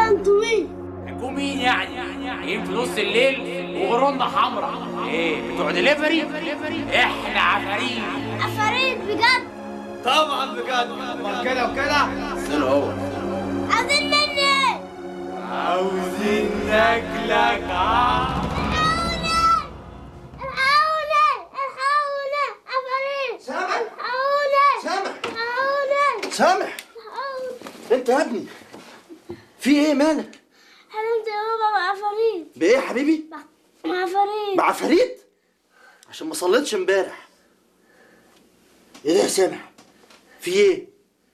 ده انتوا مين؟ انتوا مين يعني؟ جايين في نص الليل وغرونة حمراء ايه بتوع دليفري؟ احنا عفاريت عفاريت بجد طبعا بجد ما كده وكده سنة هو عايزين مني عاوزين ناكلك الحقوني الحقوني الحقوني عفاريت سامح الحقوني سامح الحقوني سامح الحقوني انت يا ابني في ايه مالك حلمت يا بابا مع عفاريت بايه يا حبيبي مع عفاريت مع فريد عشان ما صليتش امبارح ايه ده يا سامح في ايه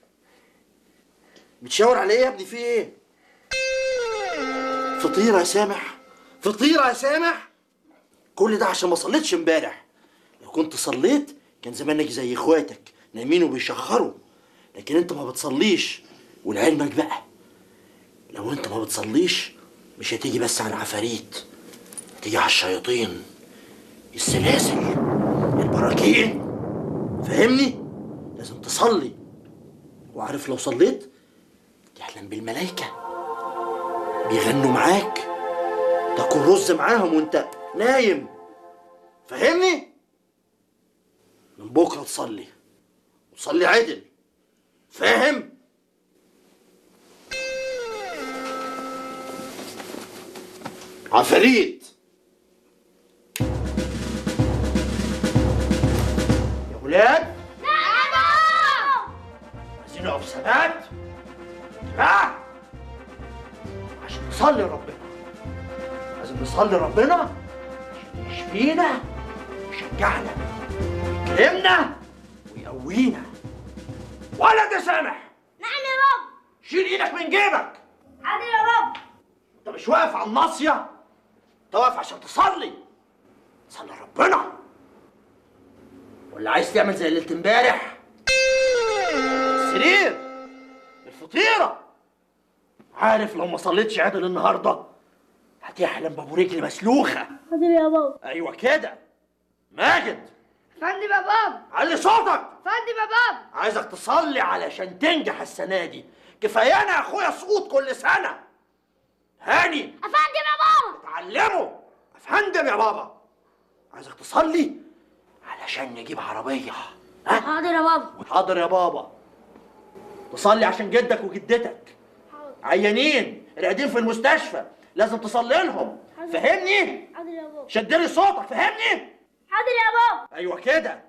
بتشاور على ايه يا ابني في ايه فطيره يا سامح فطيره يا سامح كل ده عشان ما صليتش امبارح لو كنت صليت كان زمانك زي اخواتك نايمين وبيشخروا لكن انت ما بتصليش ولعلمك بقى لو انت ما بتصليش مش هتيجي بس على العفاريت تيجي على الشياطين السلاسل البراكين فاهمني لازم تصلي وعارف لو صليت تحلم بالملائكة بيغنوا معاك تاكل رز معاهم وانت نايم فاهمني من بكرة تصلي وتصلي عدل فاهم عفاريت يا ولاد عايزين نقف ثبات لا عشان نصلي ربنا لازم نصلي ربنا عشان يشفينا ويشجعنا ويكرمنا ويقوينا ولد يا سامح نعم يا رب شيل ايدك من جيبك حاضر يا رب انت مش واقف على الناصية انت واقف عشان تصلي تصلي ربنا ولا عايز تعمل زي ليلة امبارح السرير الفطيرة عارف لو ما صليتش عدل النهاردة هتحلم بابو رجل مسلوخة حاضر يا بابا ايوه كده ماجد فندم يا بابا علي صوتك فندم يا بابا عايزك تصلي علشان تنجح السنة دي كفايانا يا اخويا سقوط كل سنة هاني افندم يا بابا اتعلموا افندم يا بابا عايزك تصلي علشان نجيب عربية ها حاضر يا بابا حاضر يا بابا تصلي عشان جدك وجدتك عيانين راقدين في المستشفى لازم تصلي لهم فهمني حاضر يا بابا شد لي صوتك فهمني حاضر يا بابا ايوه كده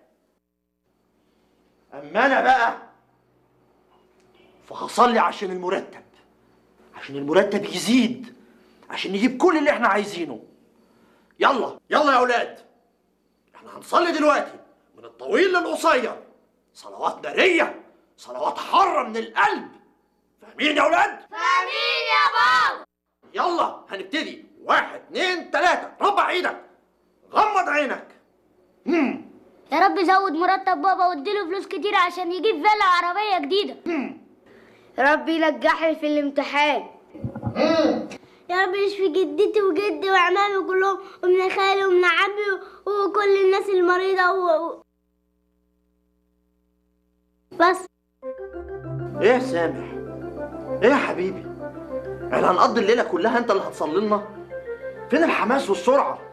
اما انا بقى فهصلي عشان المرتب عشان المرتب يزيد عشان نجيب كل اللي احنا عايزينه يلا يلا يا اولاد احنا هنصلي دلوقتي من الطويل للقصير صلوات نارية صلوات حارة من القلب فاهمين يا اولاد فاهمين يا بابا يلا هنبتدي واحد اتنين تلاتة ربع ايدك غمض عينك مم. يا رب زود مرتب بابا واديله فلوس كتير عشان يجيب فيلا وعربية جديدة ربي ينجحني في الامتحان يا رب يشفي جدتي وجدي وعمامي كلهم ومن خالي ومن عمي وكل الناس المريضة و... و- بس ايه يا سامح ايه يا حبيبي احنا هنقضي الليله كلها انت اللي هتصلي لنا فين الحماس والسرعه